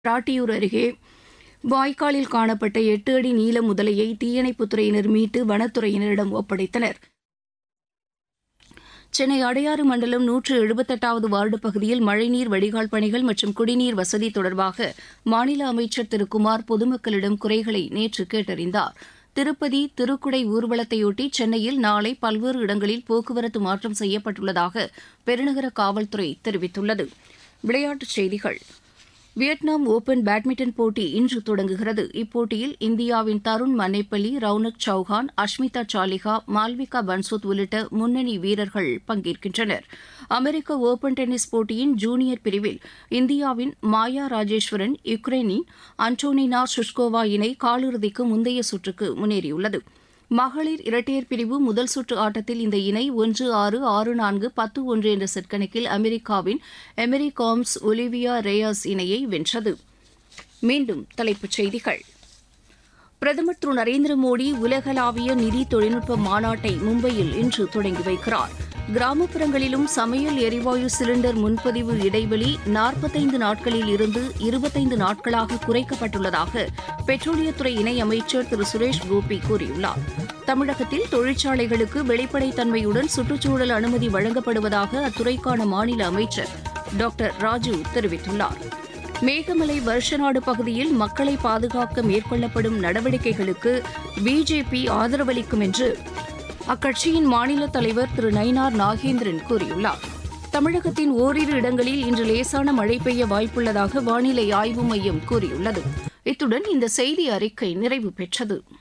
பிராட்டியூர் அருகே வாய்க்காலில் காணப்பட்ட எட்டு அடி நீள முதலையை தீயணைப்புத்துறையினர் மீட்டு வனத்துறையினரிடம் ஒப்படைத்தனர் சென்னை அடையாறு மண்டலம் நூற்று எழுபத்தெட்டாவது வார்டு பகுதியில் மழைநீர் வடிகால் பணிகள் மற்றும் குடிநீர் வசதி தொடர்பாக மாநில அமைச்சர் திரு குமார் பொதுமக்களிடம் குறைகளை நேற்று கேட்டறிந்தார் திருப்பதி திருக்குடை ஊர்வலத்தையொட்டி சென்னையில் நாளை பல்வேறு இடங்களில் போக்குவரத்து மாற்றம் செய்யப்பட்டுள்ளதாக பெருநகர காவல்துறை தெரிவித்துள்ளது விளையாட்டுச் செய்திகள் வியட்நாம் ஒபன் பேட்மிண்டன் போட்டி இன்று தொடங்குகிறது இப்போட்டியில் இந்தியாவின் தருண் மன்னேப்பள்ளி ரவுனக் சௌஹான் அஷ்மிதா சாலிஹா மால்விகா பன்சோத் உள்ளிட்ட முன்னணி வீரர்கள் பங்கேற்கின்றனர் அமெரிக்க ஒபன் டென்னிஸ் போட்டியின் ஜூனியர் பிரிவில் இந்தியாவின் மாயா ராஜேஸ்வரன் யுக்ரைனின் அன்டோனினா சுஷ்கோவா இணை காலிறுதிக்கு முந்தைய சுற்றுக்கு முன்னேறியுள்ளது மகளிர் இரட்டையர் பிரிவு முதல் சுற்று ஆட்டத்தில் இந்த இணை ஒன்று ஆறு ஆறு நான்கு பத்து ஒன்று என்ற செட் கணக்கில் அமெரிக்காவின் எமெரி காம்ஸ் ஒலிவியா ரேயாஸ் இணையை வென்றது மீண்டும் தலைப்புச் செய்திகள் பிரதமர் திரு நரேந்திர மோடி உலகளாவிய நிதி தொழில்நுட்ப மாநாட்டை மும்பையில் இன்று தொடங்கி வைக்கிறார் கிராமப்புறங்களிலும் சமையல் எரிவாயு சிலிண்டர் முன்பதிவு இடைவெளி நாற்பத்தைந்து நாட்களில் இருந்து இருபத்தைந்து நாட்களாக குறைக்கப்பட்டுள்ளதாக பெட்ரோலியத்துறை இணை அமைச்சர் திரு சுரேஷ் கோபி கூறியுள்ளார் தமிழகத்தில் தொழிற்சாலைகளுக்கு வெளிப்படைத்தன்மையுடன் சுற்றுச்சூழல் அனுமதி வழங்கப்படுவதாக அத்துறைக்கான மாநில அமைச்சர் டாக்டர் ராஜு தெரிவித்துள்ளார் மேகமலை வருஷநாடு பகுதியில் மக்களை பாதுகாக்க மேற்கொள்ளப்படும் நடவடிக்கைகளுக்கு பிஜேபி ஆதரவளிக்கும் என்று அக்கட்சியின் மாநில தலைவர் திரு நயினார் நாகேந்திரன் கூறியுள்ளார் தமிழகத்தின் ஓரிரு இடங்களில் இன்று லேசான மழை பெய்ய வாய்ப்புள்ளதாக வானிலை ஆய்வு மையம் கூறியுள்ளது இத்துடன் இந்த செய்தி அறிக்கை நிறைவு பெற்றது